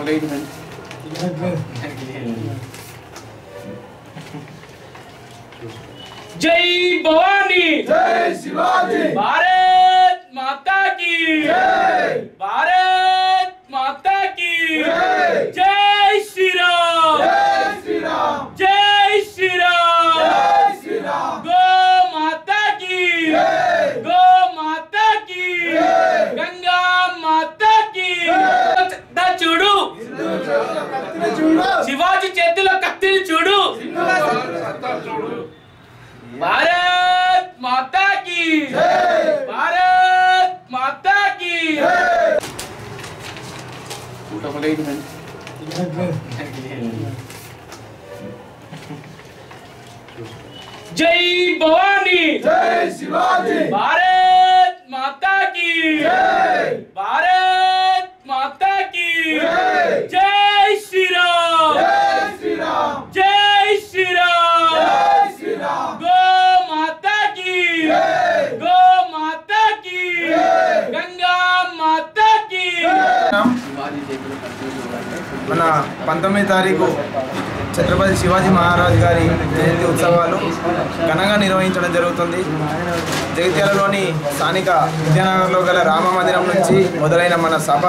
జై భవానీ జై శివాజీ భారత్ మాతా की భారత్ మాతా की జై శ్రీరామ్ జై శ్రీరామ్ జై శ్రీరామ్ జై శ్రీరామ్ గో మాతా की గో మాతా की గంగా మాతా की దా చూడు చూడు శివాజీ చేతిలో కత్తిని చూడు భారత్ మాతా की భారత్ మాతా की జై భవానీ జై శివాజీ భారత్ మాతా की భారత్ మాతా की జై శ్రీరామ్ జై శ్రీరామ్ జై శ్రీరామ్ జై శ్రీరామ్ గో మాతా की గో మాతా की గంగా మాతా की మన పంతొమ్మిది తారీఖు ఛత్రపతి శివాజీ మహారాజ్ గారి జయంతి ఉత్సవాలు ఘనంగా నిర్వహించడం జరుగుతుంది జగిత్యాలలోని స్థానిక విద్యానగర్లో గల రామ మందిరం నుంచి మొదలైన మన సభ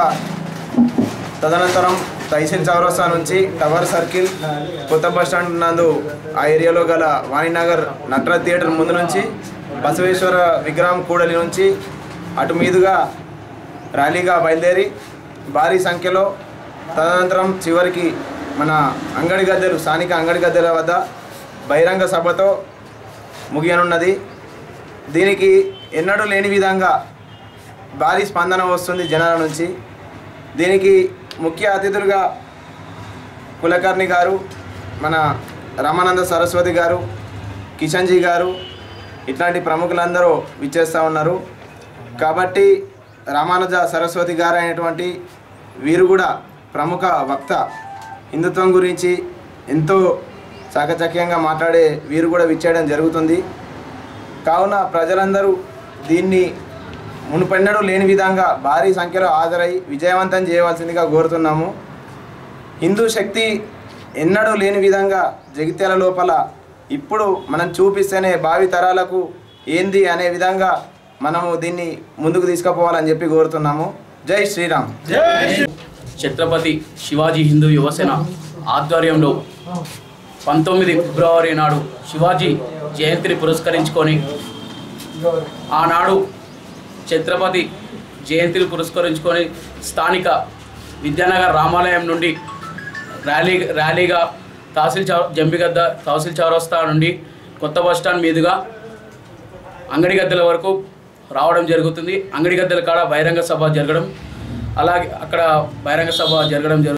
తదనంతరం తహసీల్ చౌరస్తా నుంచి టవర్ సర్కిల్ కొత్త బస్ స్టాండ్ నందు ఆ ఏరియాలో గల వాణినగర్ నటరాజ్ థియేటర్ ముందు నుంచి బసవేశ్వర విగ్రహం కూడలి నుంచి అటు మీదుగా ర్యాలీగా బయలుదేరి భారీ సంఖ్యలో తదనంతరం చివరికి మన అంగడి గద్దెలు స్థానిక అంగడి గద్దెల వద్ద బహిరంగ సభతో ముగియనున్నది దీనికి ఎన్నడూ లేని విధంగా భారీ స్పందన వస్తుంది జనాల నుంచి దీనికి ముఖ్య అతిథులుగా కులకర్ణి గారు మన రామానంద సరస్వతి గారు కిషన్జీ గారు ఇట్లాంటి ప్రముఖులందరూ విచ్చేస్తూ ఉన్నారు కాబట్టి రామానుజ సరస్వతి గారు అయినటువంటి వీరు కూడా ప్రముఖ వక్త హిందుత్వం గురించి ఎంతో చాకచక్యంగా మాట్లాడే వీరు కూడా విచ్చేయడం జరుగుతుంది కావున ప్రజలందరూ దీన్ని మునుపెన్నడూ లేని విధంగా భారీ సంఖ్యలో హాజరై విజయవంతం చేయవలసిందిగా కోరుతున్నాము హిందూ శక్తి ఎన్నడూ లేని విధంగా జగిత్యాల లోపల ఇప్పుడు మనం చూపిస్తేనే భావి తరాలకు ఏంది అనే విధంగా మనము దీన్ని ముందుకు తీసుకుపోవాలని చెప్పి కోరుతున్నాము జై శ్రీరామ్ ఛత్రపతి శివాజీ హిందూ యువసేన ఆధ్వర్యంలో పంతొమ్మిది ఫిబ్రవరి నాడు శివాజీ జయంతిని పురస్కరించుకొని ఆనాడు ఛత్రపతి జయంతిని పురస్కరించుకొని స్థానిక విద్యానగర్ రామాలయం నుండి ర్యాలీ ర్యాలీగా తహసీల్ చౌ జంబిగద్ద తహసీల్ చౌరస్తా నుండి కొత్త బస్ స్టాండ్ మీదుగా అంగడి గద్దెల వరకు రావడం జరుగుతుంది అంగడి గద్దెల కాడ బహిరంగ సభ జరగడం అలాగే అక్కడ బహిరంగ సభ జరగడం జరుగుతుంది